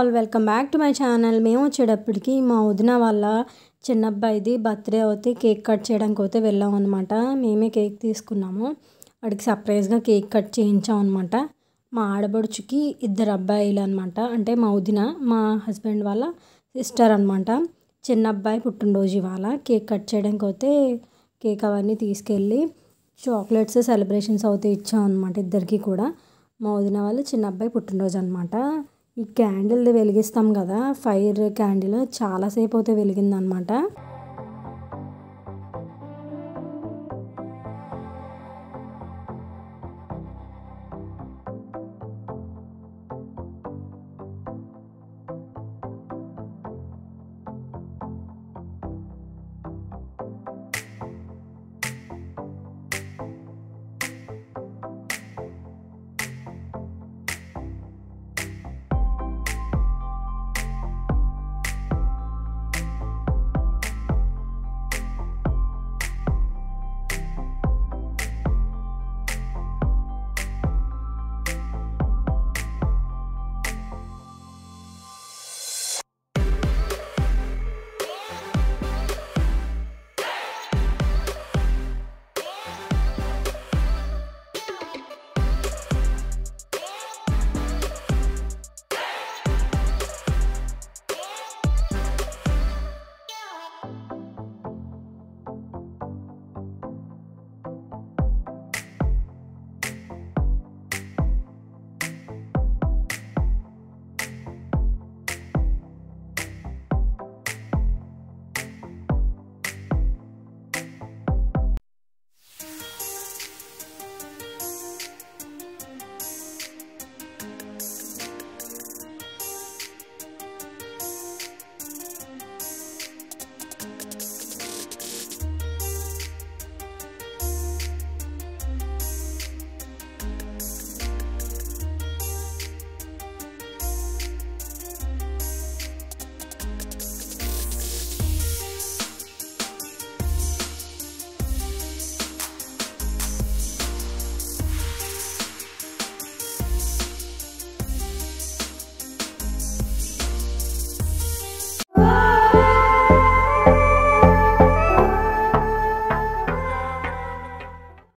all welcome back to my channel మేము వచ్చేటప్పటికి మా వదిన వాళ్ళ చిన్న అబ్బాయిది బర్త్డే అవుతే కేక్ కట్ చేయడానికి అయితే వెళ్ళాం అనమాట మేమే కేక్ తీసుకున్నాము వాడికి సర్ప్రైజ్గా కేక్ కట్ చేయించాం అనమాట మా ఆడబడుచుకి ఇద్దరు అబ్బాయిలు అనమాట అంటే మా వదిన మా హస్బెండ్ వాళ్ళ సిస్టర్ అనమాట చిన్న అబ్బాయి పుట్టినరోజు ఇవాళ కేక్ కట్ చేయడానికి అయితే కేక్ అవన్నీ తీసుకెళ్ళి చాక్లెట్స్ సెలబ్రేషన్స్ అవుతే ఇచ్చాం అనమాట ఇద్దరికి కూడా మా వదిన వాళ్ళు చిన్న అబ్బాయి పుట్టినరోజు అనమాట ఈ క్యాండిల్ వెలిగిస్తాం కదా ఫైర్ క్యాండిల్ చాలాసేపు అయితే వెలిగిందనమాట